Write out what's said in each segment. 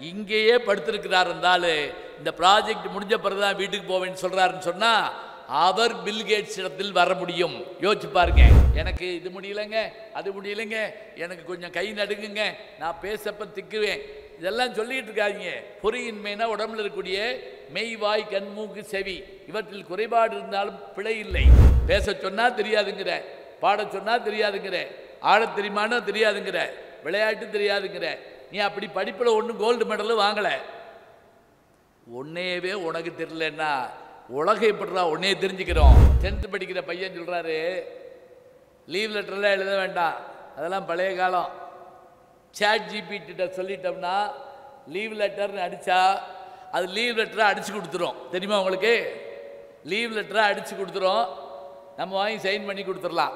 இங்கேயே படுத்திருக்கிறார் இருந்தாலும் இந்த ப்ராஜெக்ட் முடிஞ்ச பிறகு தான் வீட்டுக்கு போவேன்னு சொல்றாருன்னு சொன்னா அவர் பில் கேட்ஸ் இடத்தில் வர முடியும் யோசிச்சு பாருங்க எனக்கு இது முடியலைங்க அது முடியலைங்க எனக்கு கொஞ்சம் கை நடுங்குங்க நான் பேசப்ப திக்குவேன் இதெல்லாம் சொல்லிட்டு இருக்காதீங்க பொறியின்மைனா உடம்புல இருக்கக்கூடிய மெய் வாய் கண் மூக்கு செவி இவற்றில் குறைபாடு இருந்தாலும் பிழை இல்லை பேச சொன்னா தெரியாதுங்கிற பாட சொன்னா தெரியாதுங்கிற ஆடத் தெரியுமானா தெரியாதுங்கிற விளையாட்டு தெரியாதுங்கிற நீ அப்படி படிப்பில் ஒன்றும் கோல்டு மெடலும் வாங்கலை உன்னையவே உனக்கு தெரியலன்னா உலகம் எப்படிடா உன்னையே தெரிஞ்சுக்கிறோம் டென்த்து படிக்கிற பையன் சொல்கிறாரு லீவ் லெட்டர்லாம் எழுத வேண்டாம் அதெல்லாம் பழைய காலம் சேட் ஜிபிகிட்ட சொல்லிட்டோம்னா லீவ் லெட்டர்னு அடித்தா அது லீவ் லெட்டரை அடித்து கொடுத்துரும் தெரியுமா உங்களுக்கு லீவ் லெட்டரை அடித்து கொடுத்துரும் நம்ம வாங்கி சைன் பண்ணி கொடுத்துடலாம்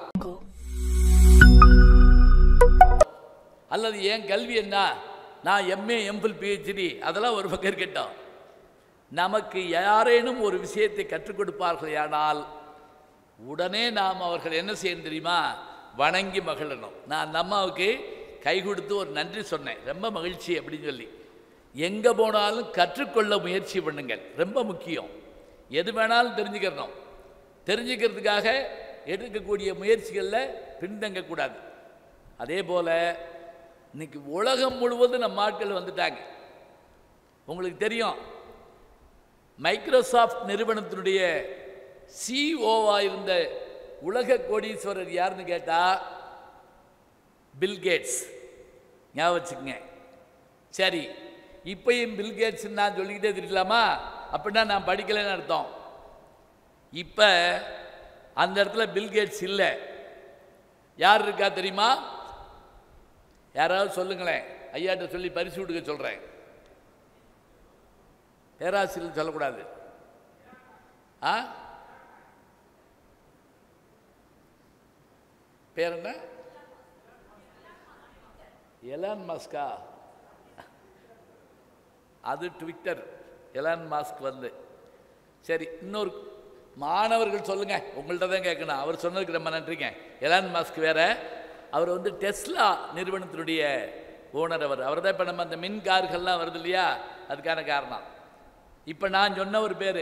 அல்லது என் கல்வி என்ன நான் எம்ஏ எம்பிள் பிஹெச்டி அதெல்லாம் ஒரு பக்கம் இருக்கட்டும் நமக்கு யாரேனும் ஒரு விஷயத்தை கற்றுக் கொடுப்பார்களேயானால் உடனே நாம் அவர்கள் என்ன செய்யணும் தெரியுமா வணங்கி மகிழணும் நான் அந்த அம்மாவுக்கு கை கொடுத்து ஒரு நன்றி சொன்னேன் ரொம்ப மகிழ்ச்சி அப்படின்னு சொல்லி எங்கே போனாலும் கற்றுக்கொள்ள முயற்சி பண்ணுங்கள் ரொம்ப முக்கியம் எது வேணாலும் தெரிஞ்சுக்கிறணும் தெரிஞ்சுக்கிறதுக்காக எடுக்கக்கூடிய முயற்சிகளில் பின்தங்கக்கூடாது அதே போல் இன்னைக்கு உலகம் முழுவதும் நம்ம ஆட்கள் வந்துட்டாங்க உங்களுக்கு தெரியும் மைக்ரோசாஃப்ட் நிறுவனத்தினுடைய சிஓவா இருந்த உலக கோடீஸ்வரர் யாருன்னு கேட்டால் பில் கேட்ஸ் ஞாபகம் வச்சுக்கங்க சரி இப்பயும் பில் கேட்ஸ் நான் சொல்லிக்கிட்டே தெரியலாமா அப்படின்னா நான் படிக்கலைன்னு அர்த்தம் இப்போ அந்த இடத்துல பில் கேட்ஸ் இல்லை யார் இருக்கா தெரியுமா யாராவது சொல்லுங்களேன் ஐயாட்ட சொல்லி பரிசு கொடுக்க சொல்கிறேன் பேராசிரியர் சொல்லக்கூடாது ஆ பேர் என்ன எலான் மாஸ்கா அது ட்விட்டர் எலான் மாஸ்க் வந்து சரி இன்னொரு மாணவர்கள் சொல்லுங்க உங்கள்கிட்ட தான் கேட்கணும் அவர் சொன்னதுக்கு ரொம்ப நன்றிங்க எலான் மாஸ்க் வேற அவர் வந்து டெஸ்லா நிறுவனத்தினுடைய ஓனர் அவர் அவர் தான் இப்போ நம்ம அந்த மின் கார்கள்லாம் வருது இல்லையா அதுக்கான காரணம் இப்போ நான் சொன்ன ஒரு பேர்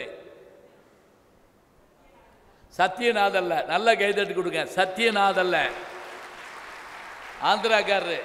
சத்யநாத் அல்ல நல்ல கைதட்டு கொடுங்க சத்யநாத் அல்ல ஆந்திராக்காரரு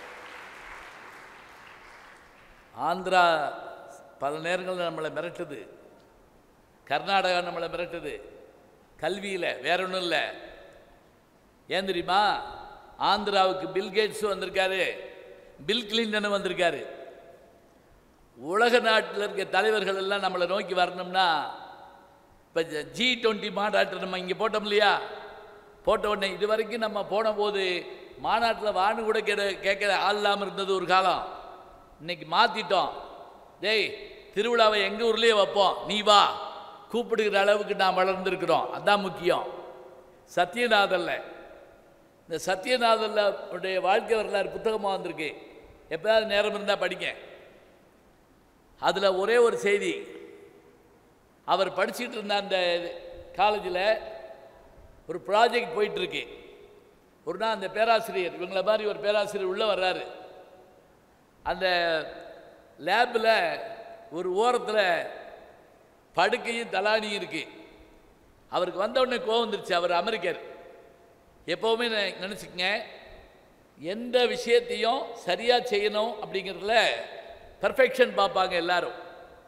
ஆந்திரா பல நேரங்களில் நம்மளை மிரட்டுது கர்நாடகா நம்மளை மிரட்டுது கல்வியில் வேற ஒன்றும் இல்லை ஏன் தெரியுமா ஆந்திராவுக்கு பில் கேட்ஸும் வந்திருக்காரு பில் கிளின்டனும் வந்திருக்காரு உலக நாட்டில் இருக்க தலைவர்கள் எல்லாம் நம்மளை நோக்கி வரணும்னா இப்போ ஜி டுவெண்ட்டி மாநாட்டு நம்ம இங்கே போட்டோம் இல்லையா போட்ட உடனே இது வரைக்கும் நம்ம போன போது மாநாட்டில் வான்னு கூட கேட கேட்க ஆள் இல்லாமல் இருந்தது ஒரு காலம் இன்னைக்கு மாற்றிட்டோம் டேய் திருவிழாவை எங்கள் ஊர்லேயே வைப்போம் நீ வா கூப்பிடுகிற அளவுக்கு நாம் வளர்ந்துருக்கிறோம் அதான் முக்கியம் சத்யநாதல்ல இந்த சத்யநாதல்ல உடைய வாழ்க்கை வரலாறு புத்தகமாக வந்திருக்கு எப்போயாவது நேரம் இருந்தால் படிங்க அதில் ஒரே ஒரு செய்தி அவர் படிச்சுட்டு இருந்த அந்த காலேஜில் ஒரு ப்ராஜெக்ட் போயிட்டுருக்கு ஒரு நாள் அந்த பேராசிரியர் இவங்கள மாதிரி ஒரு பேராசிரியர் உள்ளே வர்றாரு அந்த லேபில் ஒரு ஓரத்தில் படுக்கையும் தலானியும் இருக்கு அவருக்கு வந்த உடனே கோவம் வந்துருச்சு அவர் அமெரிக்கர் எப்போவுமே நினச்சிக்கங்க எந்த விஷயத்தையும் சரியாக செய்யணும் அப்படிங்கிறதுல பர்ஃபெக்ஷன் பார்ப்பாங்க எல்லாரும்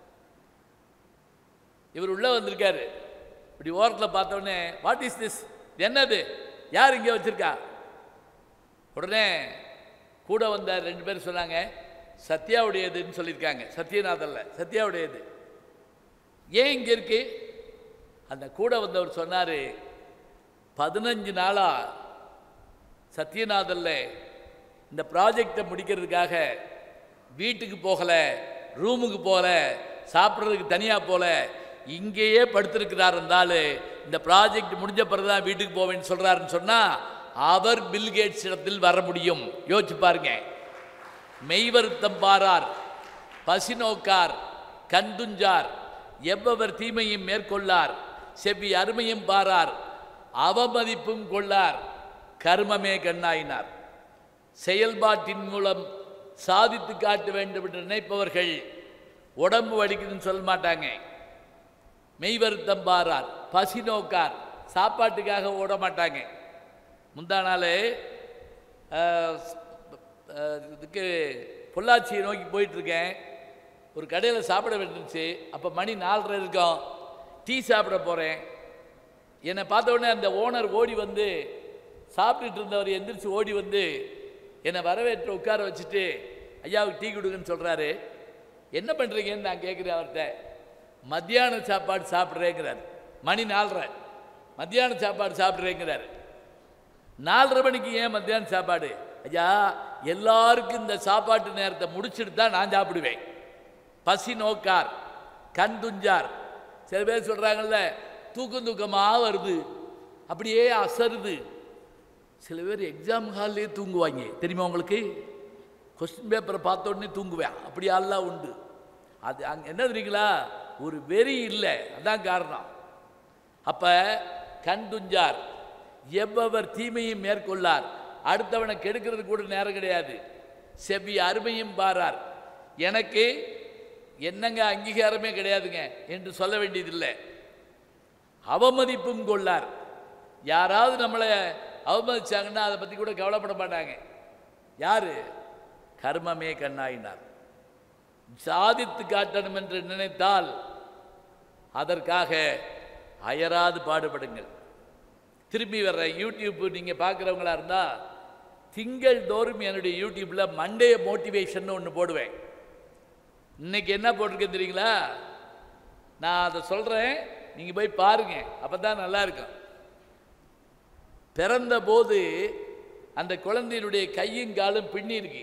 இவர் உள்ளே வந்திருக்காரு இப்படி ஓரத்தில் பார்த்தோடனே வாட் இஸ் திஸ் என்னது யார் இங்கே வச்சிருக்கா உடனே கூட வந்த ரெண்டு பேர் சொன்னாங்க சத்யாவுடையதுன்னு சொல்லியிருக்காங்க சத்யநாதல்ல சத்யாவுடையது ஏன் இங்கே இருக்கு அந்த கூட வந்தவர் சொன்னார் பதினஞ்சு நாளாக சத்யநாதல்ல இந்த ப்ராஜெக்டை முடிக்கிறதுக்காக வீட்டுக்கு போகலை ரூமுக்கு போகல சாப்பிட்றதுக்கு தனியாக போகல இங்கேயே படுத்திருக்கிறார் இருந்தாலும் இந்த ப்ராஜெக்ட் முடிஞ்ச பிறகு தான் வீட்டுக்கு போவேன்னு சொல்கிறாருன்னு சொன்னால் அவர் பில் கேட்ஸ் இடத்தில் வர முடியும் யோசிச்சு பாருங்க மெய்வருத்தம் பாரார் பசி நோக்கார் கண்டுஞ்சார் எவ்வவர் தீமையும் மேற்கொள்ளார் செவ்வி அருமையும் பாரார் அவமதிப்பும் கொள்ளார் கர்மமே கண்ணாயினார் செயல்பாட்டின் மூலம் சாதித்து காட்ட வேண்டும் என்று நினைப்பவர்கள் உடம்பு வலிக்குதுன்னு சொல்ல மாட்டாங்க மெய் வருத்தம் பாரார் பசி நோக்கார் சாப்பாட்டுக்காக ஓட மாட்டாங்க முந்தா நாள் அஹ், அஹ், இதுக்கு பொள்ளாச்சியை நோக்கி போயிட்டுருக்கேன் ஒரு கடையில் சாப்பிட வேண்டிருந்துச்சு அப்போ மணி நாலரை இருக்கும் டீ சாப்பிட போகிறேன் என்னை பார்த்த உடனே அந்த ஓனர் ஓடி வந்து சாப்பிட்டுட்டு இருந்தவர் எந்திரிச்சு ஓடி வந்து என்னை வரவேற்று உட்கார வச்சுட்டு ஐயாவுக்கு டீ கொடுங்கன்னு சொல்கிறாரு என்ன பண்ணுறீங்கன்னு நான் கேட்குறேன் அவர்கிட்ட மத்தியான சாப்பாடு சாப்பிட்றேங்கிறார் மணி நாலரை மத்தியான சாப்பாடு சாப்பிட்றேங்கிறார் நாலரை மணிக்கு ஏன் மத்தியான சாப்பாடு ஐயா எல்லாருக்கும் இந்த சாப்பாட்டு நேரத்தை முடிச்சுட்டு தான் நான் சாப்பிடுவேன் பசி நோக்கார் கண் துஞ்சார் சில பேர் சொல்கிறாங்கல்ல தூக்கம் தூக்கமாக வருது அப்படியே அசருது சில பேர் எக்ஸாம் ஹால்லேயே தூங்குவாங்க தெரியுமா உங்களுக்கு கொஸ்டின் பேப்பரை பார்த்த உடனே தூங்குவேன் அப்படி எல்லாம் உண்டு அது அங்கே என்ன தெரியுங்களா ஒரு வெறி இல்லை அதான் காரணம் அப்போ கண் துஞ்சார் எவ்வவர் தீமையும் மேற்கொள்ளார் அடுத்தவனை கெடுக்கிறது கூட நேரம் கிடையாது செவ்வி அருமையும் பாரார் எனக்கு என்னங்க அங்கீகாரமே கிடையாதுங்க என்று சொல்ல வேண்டியதில்லை அவமதிப்பும் கொள்ளார் யாராவது நம்மளை அவமதிச்சாங்கன்னா அதை பற்றி கூட கவலைப்பட மாட்டாங்க யாரு கர்மமே கண்ணாயினார் சாதித்து காட்டணும் என்று நினைத்தால் அதற்காக அயராது பாடுபடுங்கள் திரும்பி வர்ற யூடியூப் நீங்கள் பார்க்குறவங்களா இருந்தால் திங்கள் தோறும் என்னுடைய யூடியூப்பில் மண்டே மோட்டிவேஷன் ஒன்று போடுவேன் இன்னைக்கு என்ன போட்டிருக்கேன் தெரியுங்களா நான் அதை சொல்கிறேன் நீங்கள் போய் பாருங்க அப்போ தான் நல்லா இருக்கும் பிறந்த போது அந்த குழந்தையினுடைய கையும் காலும் பின்னி இருக்கு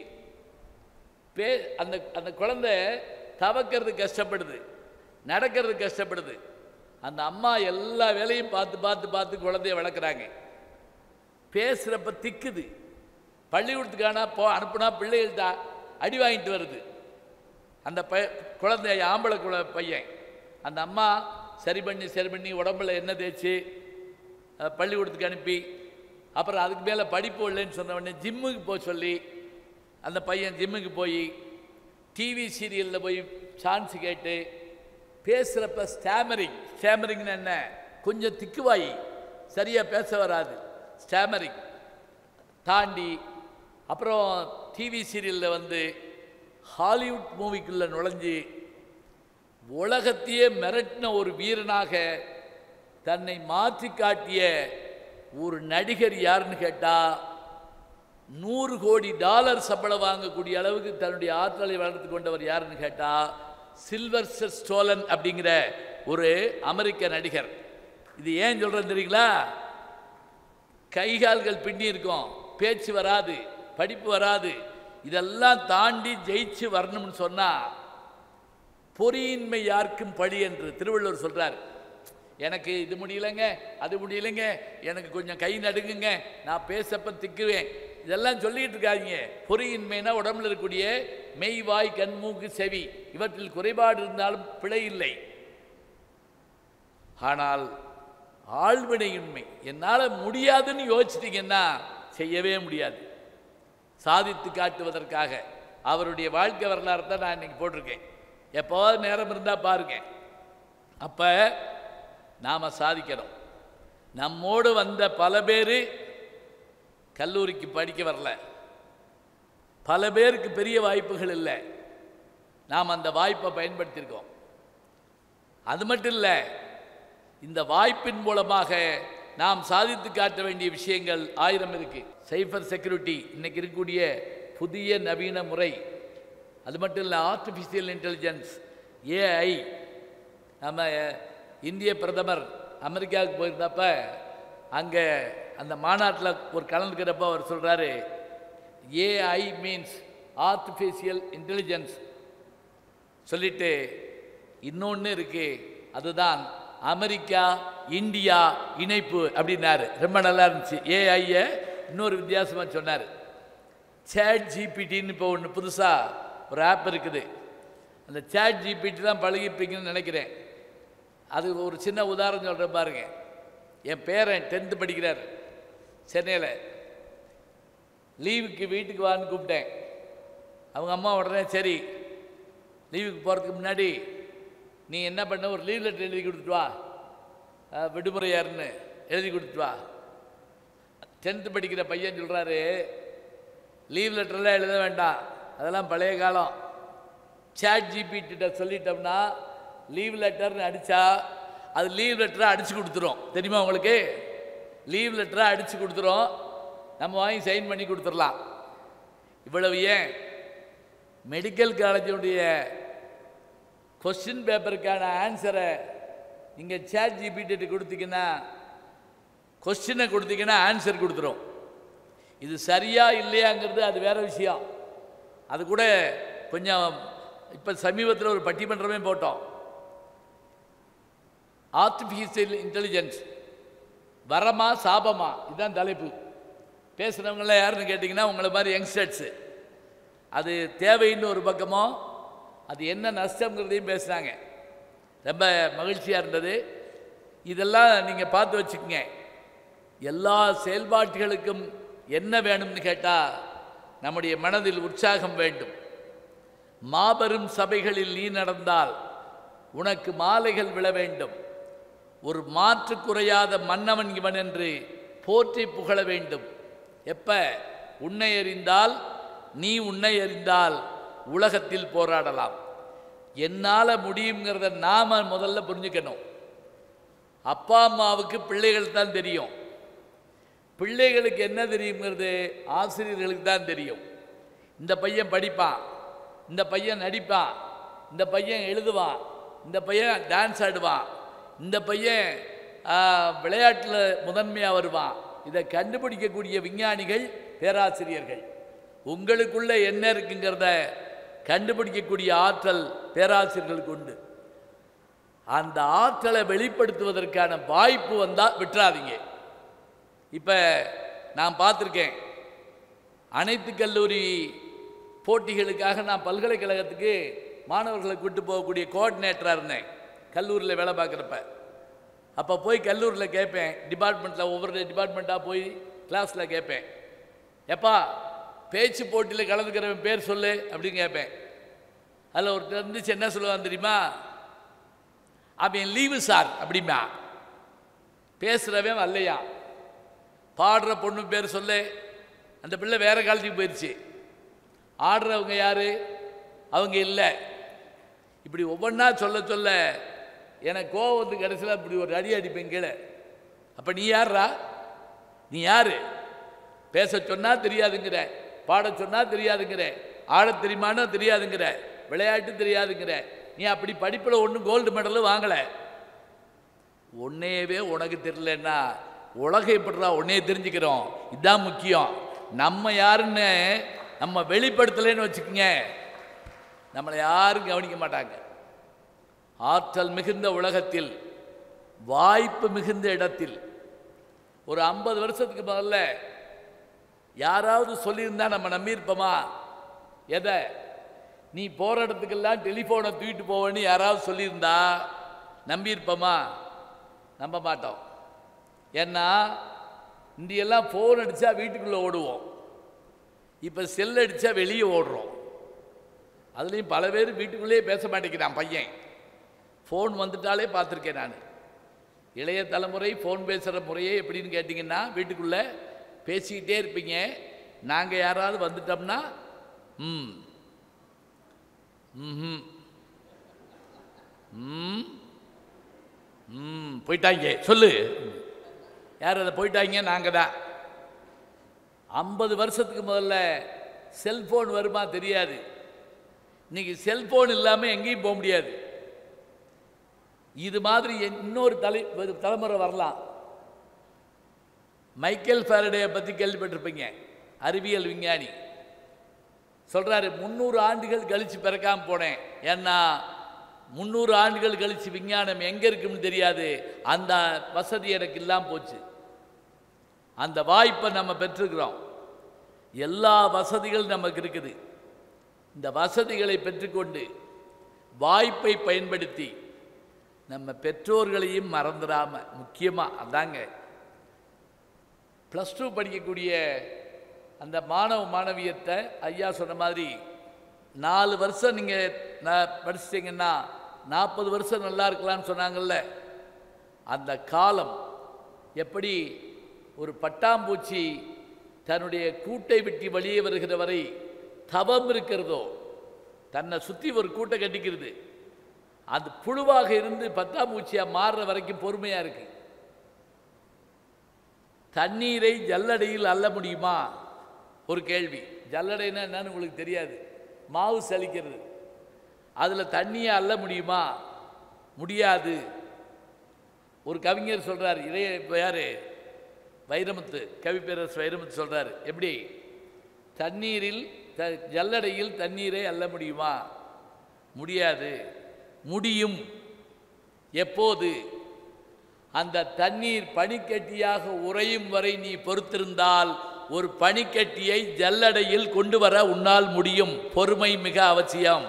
பே அந்த அந்த குழந்தை தவக்கிறது கஷ்டப்படுது நடக்கிறது கஷ்டப்படுது அந்த அம்மா எல்லா வேலையும் பார்த்து பார்த்து பார்த்து குழந்தைய வளர்க்குறாங்க பேசுகிறப்ப திக்குது பள்ளிக்கூடத்துக்கான போ அனுப்புனா பிள்ளைகள்கிட்ட அடி வாங்கிட்டு வருது அந்த ப குழந்தை ஆம்பளை குழ பையன் அந்த அம்மா சரி பண்ணி சரி பண்ணி உடம்புல எண்ணெய் தேய்ச்சி அஹ், பள்ளிக்கூடத்துக்கு அனுப்பி அப்புறம் அதுக்கு மேலே படிப்பு இல்லைன்னு சொன்ன உடனே ஜிம்முக்கு போக சொல்லி அந்த பையன் ஜிம்முக்கு போய் டிவி சீரியலில் போய் சான்ஸ் கேட்டு பேசுகிறப்ப ஸ்டாமரிங் ஸ்டாமரிங்னு என்ன கொஞ்சம் திக்குவாயி சரியாக பேச வராது ஸ்டாமரிங் தாண்டி அப்புறம் டிவி சீரியலில் வந்து ஹாலிவுட் மூவிக்குள்ளே நுழைஞ்சு உலகத்தையே மிரட்டின ஒரு வீரனாக தன்னை மாற்றி காட்டிய ஒரு நடிகர் யாருன்னு கேட்டால் நூறு கோடி டாலர் சம்பளம் வாங்கக்கூடிய அளவுக்கு தன்னுடைய ஆற்றலை வளர்த்து கொண்டவர் யாருன்னு கேட்டால் சில்வர்ஸ்டர் ஸ்டோலன் அப்படிங்கிற ஒரு அமெரிக்க நடிகர் இது ஏன் சொல்கிறேன் தெரியுங்களா கைகால்கள் பின்னி இருக்கும் பேச்சு வராது படிப்பு வராது இதெல்லாம் தாண்டி ஜெயிச்சு வரணும்னு சொன்னால் பொறியின்மை யாருக்கும் பழி என்று திருவள்ளுவர் சொல்றார் எனக்கு இது முடியலைங்க அது முடியலைங்க எனக்கு கொஞ்சம் கை நடுங்குங்க நான் பேசப்ப திக்குவேன் இதெல்லாம் சொல்லிட்டு இருக்காதீங்க பொறியின்மைனா உடம்புல இருக்கக்கூடிய மெய் வாய் கண் மூக்கு செவி இவற்றில் குறைபாடு இருந்தாலும் பிழை இல்லை ஆனால் ஆழ்வினையின்மை என்னால் முடியாதுன்னு யோசிச்சிட்டிங்கன்னா செய்யவே முடியாது சாதித்து காட்டுவதற்காக அவருடைய வாழ்க்கை வரலாறு தான் நான் இன்னைக்கு போட்டிருக்கேன் எப்போவாது நேரம் இருந்தால் பாருங்க அப்போ நாம் சாதிக்கணும் நம்மோடு வந்த பல பேர் கல்லூரிக்கு படிக்க வரல பல பேருக்கு பெரிய வாய்ப்புகள் இல்லை நாம் அந்த வாய்ப்பை பயன்படுத்தியிருக்கோம் அது மட்டும் இல்லை இந்த வாய்ப்பின் மூலமாக நாம் சாதித்து காட்ட வேண்டிய விஷயங்கள் ஆயிரம் இருக்கு சைபர் செக்யூரிட்டி இன்னைக்கு இருக்கக்கூடிய புதிய நவீன முறை அது மட்டும் இல்லை ஆர்டிஃபிஷியல் இன்டெலிஜென்ஸ் ஏஐ நம்ம இந்திய பிரதமர் அமெரிக்காவுக்கு போயிருந்தப்ப அங்கே அந்த மாநாட்டில் ஒரு கலந்துக்கிறப்ப அவர் சொல்கிறாரு ஏஐ மீன்ஸ் ஆர்டிஃபிஷியல் இன்டெலிஜென்ஸ் சொல்லிட்டு இன்னொன்று இருக்கு அதுதான் அமெரிக்கா இந்தியா இணைப்பு அப்படின்னாரு ரொம்ப நல்லா இருந்துச்சு ஏஐய இன்னொரு வித்தியாசமாக சொன்னார் சேட் ஜிபிடின்னு இப்போ ஒன்று புதுசாக ஒரு ஆப் இருக்குது அந்த சேட் ஜிபிடி தான் பழகிப்பீங்கன்னு நினைக்கிறேன் அது ஒரு சின்ன உதாரணம் சொல்கிறேன் பாருங்க என் பேரன் டென்த்து படிக்கிறார் சென்னையில் லீவுக்கு வீட்டுக்கு வான்னு கூப்பிட்டேன் அவங்க அம்மா உடனே சரி லீவுக்கு போகிறதுக்கு முன்னாடி நீ என்ன பண்ண ஒரு லீவ் லெட்டர் எழுதி கொடுத்துட்டு வா அஹ், விடுமுறையாருன்னு எழுதி கொடுத்துட்டு வா டென்த்து படிக்கிற பையன் சொல்கிறாரு லீவ் லெட்டர்லாம் எழுத வேண்டாம் அதெல்லாம் பழைய காலம் சேட் ஜிபிட்ட சொல்லிட்டோம்னா லீவ் லெட்டர்னு அடித்தா அது லீவ் லெட்டரை அடித்து கொடுத்துரும் தெரியுமா உங்களுக்கு லீவ் லெட்டரை அடித்து கொடுத்துரும் நம்ம வாங்கி சைன் பண்ணி கொடுத்துடலாம் இவ்வளவு ஏன் மெடிக்கல் காலேஜுடைய கொஸ்டின் பேப்பருக்கான ஆன்சரை நீங்கள் சேட் ஜிபிட்டு கொடுத்தீங்கன்னா கொஸ்டினை கொடுத்தீங்கன்னா ஆன்சர் கொடுத்துரும் இது சரியா இல்லையாங்கிறது அது வேற விஷயம் அது கூட கொஞ்சம் இப்போ சமீபத்தில் ஒரு பட்டிமன்றமே போட்டோம் ஆர்டிஃபிஷியல் இன்டெலிஜென்ஸ் வரமா சாபமா இதுதான் தலைப்பு பேசுகிறவங்களாம் யாருன்னு கேட்டிங்கன்னா உங்களை மாதிரி யங்ஸ்டர்ஸு அது தேவைன்னு ஒரு பக்கமோ அது என்ன நஷ்டங்கிறதையும் பேசுனாங்க ரொம்ப மகிழ்ச்சியாக இருந்தது இதெல்லாம் நீங்கள் பார்த்து வச்சுக்கோங்க எல்லா செயல்பாட்டுகளுக்கும் என்ன வேணும்னு கேட்டால் நம்முடைய மனதில் உற்சாகம் வேண்டும் மாபெரும் சபைகளில் நீ நடந்தால் உனக்கு மாலைகள் விழ வேண்டும் ஒரு மாற்று குறையாத மன்னவன் இவன் என்று போற்றி புகழ வேண்டும் எப்ப உன்னை அறிந்தால் நீ உன்னை அறிந்தால் உலகத்தில் போராடலாம் என்னால் முடியுங்கிறத நாம முதல்ல புரிஞ்சுக்கணும் அப்பா அம்மாவுக்கு பிள்ளைகள் தான் தெரியும் பிள்ளைகளுக்கு என்ன தெரியுங்கிறது ஆசிரியர்களுக்கு தான் தெரியும் இந்த பையன் படிப்பான் இந்த பையன் நடிப்பான் இந்த பையன் எழுதுவான் இந்த பையன் டான்ஸ் ஆடுவான் இந்த பையன் விளையாட்டில் முதன்மையாக வருவான் இதை கண்டுபிடிக்கக்கூடிய விஞ்ஞானிகள் பேராசிரியர்கள் உங்களுக்குள்ள என்ன இருக்குங்கிறத கண்டுபிடிக்கக்கூடிய ஆற்றல் பேராசிரியர்களுக்கு உண்டு அந்த ஆற்றலை வெளிப்படுத்துவதற்கான வாய்ப்பு வந்தால் விட்டுறாதீங்க இப்போ நான் பார்த்துருக்கேன் அனைத்து கல்லூரி போட்டிகளுக்காக நான் பல்கலைக்கழகத்துக்கு மாணவர்களை கூட்டு போகக்கூடிய கோஆர்டினேட்டராக இருந்தேன் கல்லூரியில் வேலை பார்க்குறப்ப அப்போ போய் கல்லூரியில் கேட்பேன் டிபார்ட்மெண்ட்டில் ஒவ்வொரு டிபார்ட்மெண்ட்டாக போய் கிளாஸில் கேட்பேன் எப்பா பேச்சு போட்டியில் கலந்துக்கிறவன் பேர் சொல்லு அப்படின்னு கேட்பேன் அதில் ஒருத்தர் இருந்துச்சு என்ன சொல்லுவான் தெரியுமா அவன் லீவு சார் அப்படிமா பேசுகிறவன் வரலையா பாடுற பொண்ணு பேர் சொல்லு அந்த பிள்ளை வேற காலத்துக்கு போயிடுச்சு ஆடுறவங்க யாரு அவங்க இல்லை இப்படி ஒவ்வொன்றா சொல்ல சொல்ல எனக்கு கோவம் வந்து கடைசியில் இப்படி ஒரு அடி அடிப்பேன் கீழே அப்போ நீ யார்ரா நீ யாரு பேச சொன்னா தெரியாதுங்கிற பாட சொன்னா தெரியாதுங்கிற ஆட தெரியுமானா தெரியாதுங்கிற விளையாட்டு தெரியாதுங்கிற நீ அப்படி படிப்பில் ஒன்றும் கோல்டு மெடலும் வாங்கலை உன்னையவே உனக்கு தெரியலன்னா உலகம் எப்படிடா உன்னையே தெரிஞ்சுக்கிறோம் இதுதான் முக்கியம் நம்ம யாருன்னு நம்ம வெளிப்படுத்தலைன்னு வச்சுக்கோங்க நம்மளை யாரும் கவனிக்க மாட்டாங்க ஆற்றல் மிகுந்த உலகத்தில் வாய்ப்பு மிகுந்த இடத்தில் ஒரு ஐம்பது வருஷத்துக்கு முதல்ல யாராவது சொல்லியிருந்தா நம்ம நம்பியிருப்போமா எதை நீ போகிற இடத்துக்கெல்லாம் டெலிஃபோனை தூக்கிட்டு போவேன்னு யாராவது சொல்லியிருந்தா நம்பியிருப்போமா நம்ப மாட்டோம் ஏன்னா இந்தியெல்லாம் ஃபோன் அடித்தா வீட்டுக்குள்ளே ஓடுவோம் இப்போ செல் அடித்தா வெளியே ஓடுறோம் அதுலேயும் பல பேர் வீட்டுக்குள்ளேயே பேச மாட்டேங்கிறான் பையன் ஃபோன் வந்துட்டாலே பார்த்துருக்கேன் நான் இளைய தலைமுறை ஃபோன் பேசுகிற முறையே எப்படின்னு கேட்டிங்கன்னா வீட்டுக்குள்ளே பேசிக்கிட்டே இருப்பீங்க நாங்கள் யாராவது வந்துட்டோம்னா ம் ம்ஹும். ம் ம் போயிட்டாங்க சொல்லு யார் அதை போயிட்டாங்க நாங்கள் தான் ஐம்பது வருஷத்துக்கு முதல்ல செல்போன் வருமா தெரியாது இன்னைக்கு செல்போன் இல்லாமல் எங்கேயும் போக முடியாது இது மாதிரி இன்னொரு தலை ஒரு தலைமுறை வரலாம் மைக்கேல் ஃபேரடேயை பற்றி கேள்விப்பட்டிருப்பீங்க அறிவியல் விஞ்ஞானி சொல்கிறாரு முந்நூறு ஆண்டுகள் கழித்து பிறக்காம போனேன் ஏன்னா முந்நூறு ஆண்டுகள் கழித்து விஞ்ஞானம் எங்கே இருக்குன்னு தெரியாது அந்த வசதி எனக்கு இல்லாமல் போச்சு அந்த வாய்ப்பை நம்ம பெற்றுக்கிறோம் எல்லா வசதிகளும் நமக்கு இருக்குது இந்த வசதிகளை பெற்றுக்கொண்டு வாய்ப்பை பயன்படுத்தி நம்ம பெற்றோர்களையும் மறந்துடாம முக்கியமாக அதாங்க ப்ளஸ் டூ படிக்கக்கூடிய அந்த மாணவ மாணவியத்தை ஐயா சொன்ன மாதிரி நாலு வருஷம் நீங்கள் நான் படிச்சிட்டிங்கன்னா நாற்பது வருஷம் நல்லா இருக்கலாம்னு சொன்னாங்கல்ல அந்த காலம் எப்படி ஒரு பட்டாம்பூச்சி தன்னுடைய கூட்டை விட்டு வெளியே வருகிற வரை தவம் இருக்கிறதோ தன்னை சுற்றி ஒரு கூட்டை கட்டிக்கிறது அது புழுவாக இருந்து பட்டாம்பூச்சியாக மாறுற வரைக்கும் பொறுமையாக இருக்கு தண்ணீரை ஜல்லடையில் அள்ள முடியுமா ஒரு கேள்வி ஜல்லடைன்னா என்னன்னு உங்களுக்கு தெரியாது மாவு சலிக்கிறது அதில் தண்ணியை அள்ள முடியுமா முடியாது ஒரு கவிஞர் சொல்றார் இளைய யாரு வைரமுத்து கவிப்பேரரசு வைரமுத்து சொல்றார் எப்படி தண்ணீரில் த ஜல்லடையில் தண்ணீரை அள்ள முடியுமா முடியாது முடியும் எப்போது அந்த தண்ணீர் பனிக்கட்டியாக உறையும் வரை நீ பொறுத்திருந்தால் ஒரு பனிக்கட்டியை ஜல்லடையில் கொண்டு வர உன்னால் முடியும் பொறுமை மிக அவசியம்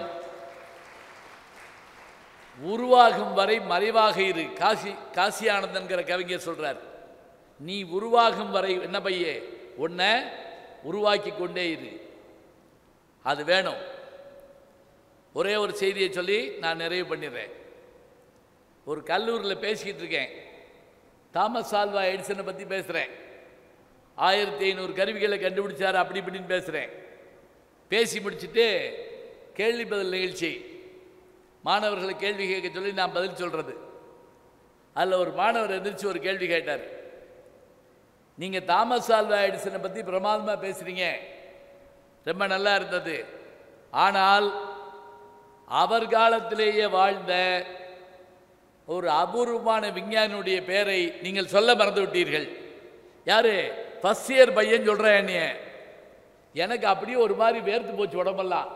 உருவாகும் வரை மறைவாக இரு காசி காசி ஆனந்தன்கிற கவிஞர் சொல்றார் நீ உருவாகும் வரை என்ன பையே உன்னை உருவாக்கி கொண்டே இரு அது வேணும் ஒரே ஒரு செய்தியை சொல்லி நான் நிறைவு பண்ணிடுறேன் ஒரு கல்லூரியில் பேசிக்கிட்டு இருக்கேன் தாமஸ் ஆல்வா எடிசனை பற்றி பேசுகிறேன் ஆயிரத்தி ஐநூறு கருவிகளை கண்டுபிடிச்சார் அப்படி இப்படின்னு பேசுகிறேன் பேசி முடிச்சுட்டு கேள்வி பதில் நிகழ்ச்சி மாணவர்களை கேள்வி கேட்க சொல்லி நான் பதில் சொல்கிறது அதில் ஒரு மாணவர் எந்திரிச்சு ஒரு கேள்வி கேட்டார் நீங்கள் தாமஸ் ஆல்வா எடிசனை பற்றி பிரமாதமாக பேசுகிறீங்க ரொம்ப நல்லா இருந்தது ஆனால் அவர் காலத்திலேயே வாழ்ந்த ஒரு அபூர்வமான விஞ்ஞானியுடைய பெயரை நீங்கள் சொல்ல மறந்து விட்டீர்கள் யாரு ஃபஸ்ட் இயர் பையன் சொல்கிறேன் என்னைய எனக்கு அப்படியே ஒரு மாதிரி வேர்த்து போச்சு உடம்பெல்லாம்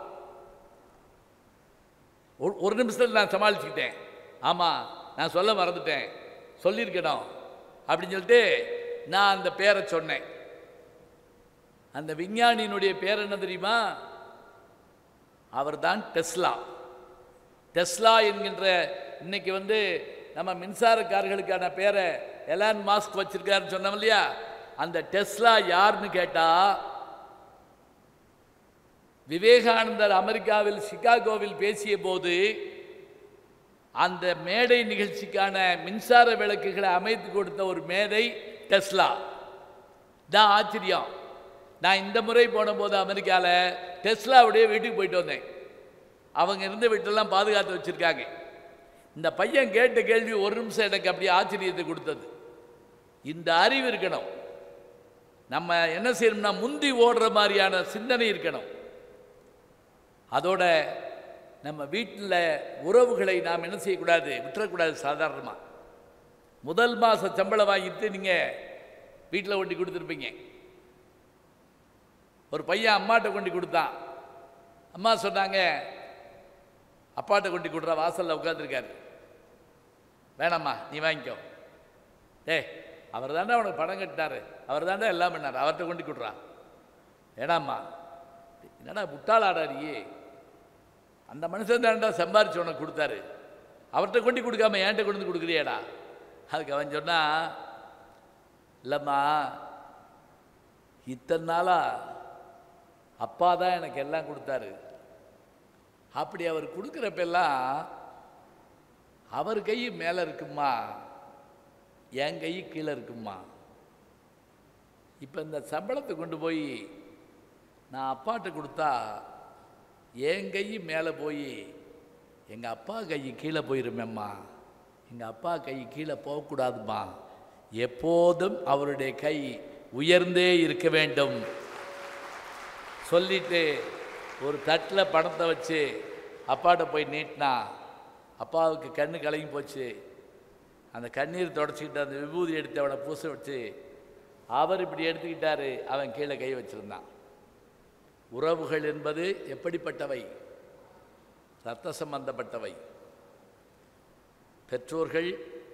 ஒரு- ஒரு நிமிஷத்தில் நான் சமாளிச்சுக்கிட்டேன் ஆமாம் நான் சொல்ல மறந்துட்டேன் சொல்லியிருக்கணும் அப்படின்னு சொல்லிட்டு நான் அந்த பேரை சொன்னேன் அந்த விஞ்ஞானியினுடைய பேர் என்ன தெரியுமா அவர்தான் டெஸ்லா டெஸ்லா என்கின்ற இன்னைக்கு வந்து நம்ம மின்சார கார்களுக்கான பேரை எலான் மாஸ்க் வச்சிருக்காருன்னு சொன்னோம் இல்லையா அந்த டெஸ்லா யாருன்னு கேட்டா விவேகானந்தர் அமெரிக்காவில் சிகாகோவில் பேசிய போது அந்த மேடை நிகழ்ச்சிக்கான மின்சார விளக்குகளை அமைத்து கொடுத்த ஒரு மேடை டெஸ்லா தான் ஆச்சரியம் நான் இந்த முறை போன போது அமெரிக்காவில் டெஸ்லாவுடைய வீட்டுக்கு போயிட்டு வந்தேன் அவங்க இருந்த வீட்டெல்லாம் பாதுகாத்து வச்சுருக்காங்க இந்த பையன் கேட்ட கேள்வி ஒரு நிமிஷம் எனக்கு அப்படியே ஆச்சரியத்தை கொடுத்தது இந்த அறிவு இருக்கணும் நம்ம என்ன செய்யணும்னா முந்தி ஓடுற மாதிரியான சிந்தனை இருக்கணும் அதோட நம்ம வீட்டில் உறவுகளை நாம் என்ன செய்யக்கூடாது விட்டுறக்கூடாது சாதாரணமாக முதல் மாத சம்பளம் வாங்கிட்டு நீங்கள் வீட்டில் கொண்டு கொடுத்துருப்பீங்க ஒரு பையன் அம்மாட்ட கொண்டு கொடுத்தான் அம்மா சொன்னாங்க அப்பாட்ட கொண்டு கொடுற வாசலில் உட்காந்துருக்காரு வேணாம்மா நீ வாங்கிக்கோ டேய் அவர் தாண்டா உனக்கு பணம் கட்டினாரு அவர் தாண்டா எல்லாம் பண்ணார் அவர்கிட்ட கொண்டு கொடுறான் வேணாம்மா என்னடா முட்டாளாடா நீ அந்த மனுஷன் தாண்டா சம்பாரிச்சு உனக்கு கொடுத்தாரு அவர்கிட்ட கொண்டு கொடுக்காம என்கிட்ட கொண்டு வந்து கொடுக்குறியாடா அதுக்கு அவன் சொன்னா இல்லைம்மா இத்தனை நாளா அப்பா தான் எனக்கு எல்லாம் கொடுத்தாரு அப்படி அவர் கொடுக்குறப்பெல்லாம் அவர் கை மேலே இருக்குமா என் கை கீழே இருக்குமா இப்போ இந்த சம்பளத்தை கொண்டு போய் நான் அப்பாட்ட கொடுத்தா என் கை மேலே போய் எங்கள் அப்பா கை கீழே போயிருமேம்மா எங்கள் அப்பா கை கீழே போகக்கூடாதும்மா எப்போதும் அவருடைய கை உயர்ந்தே இருக்க வேண்டும் சொல்லிட்டு ஒரு தட்டில் பணத்தை வச்சு அப்பாட்ட போய் நீட்டினா அப்பாவுக்கு கண்ணு கலங்கி போச்சு அந்த கண்ணீர் தொடச்சிக்கிட்டு அந்த விபூதி எடுத்து அவனை பூச வச்சு அவர் இப்படி எடுத்துக்கிட்டாரு அவன் கீழே கை வச்சிருந்தான் உறவுகள் என்பது எப்படிப்பட்டவை ரத்த சம்பந்தப்பட்டவை பெற்றோர்கள்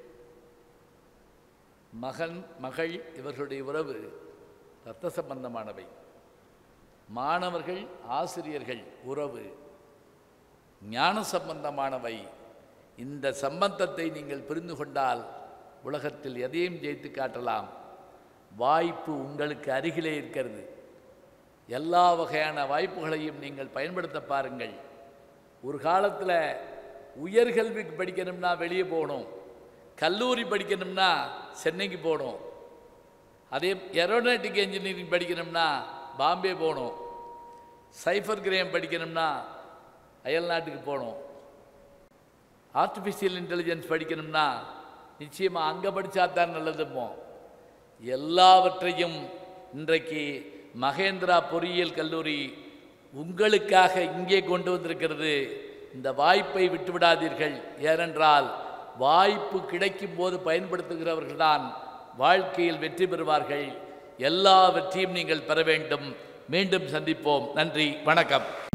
மகன் மகள் இவர்களுடைய உறவு இரத்த சம்பந்தமானவை மாணவர்கள் ஆசிரியர்கள் உறவு ஞான சம்பந்தமானவை இந்த சம்பந்தத்தை நீங்கள் புரிந்து கொண்டால் உலகத்தில் எதையும் ஜெயித்து காட்டலாம் வாய்ப்பு உங்களுக்கு அருகிலே இருக்கிறது எல்லா வகையான வாய்ப்புகளையும் நீங்கள் பயன்படுத்த பாருங்கள் ஒரு காலத்தில் உயர்கல்விக்கு படிக்கணும்னா வெளியே போகணும் கல்லூரி படிக்கணும்னா சென்னைக்கு போகணும் அதே ஏரோநாட்டிக் இன்ஜினியரிங் படிக்கணும்னா பாம்பே போகணும் சைஃபர் கிரேம் படிக்கணும்னா அயல் நாட்டுக்கு போகணும் ஆர்டிஃபிஷியல் இன்டெலிஜென்ஸ் படிக்கணும்னா நிச்சயமாக அங்கே படித்தா தான் நல்லதுமோ எல்லாவற்றையும் இன்றைக்கு மகேந்திரா பொறியியல் கல்லூரி உங்களுக்காக இங்கே கொண்டு வந்திருக்கிறது இந்த வாய்ப்பை விட்டுவிடாதீர்கள் ஏனென்றால் வாய்ப்பு கிடைக்கும் போது பயன்படுத்துகிறவர்கள்தான் வாழ்க்கையில் வெற்றி பெறுவார்கள் எல்லா வெற்றியும் நீங்கள் பெற வேண்டும் மீண்டும் சந்திப்போம் நன்றி வணக்கம்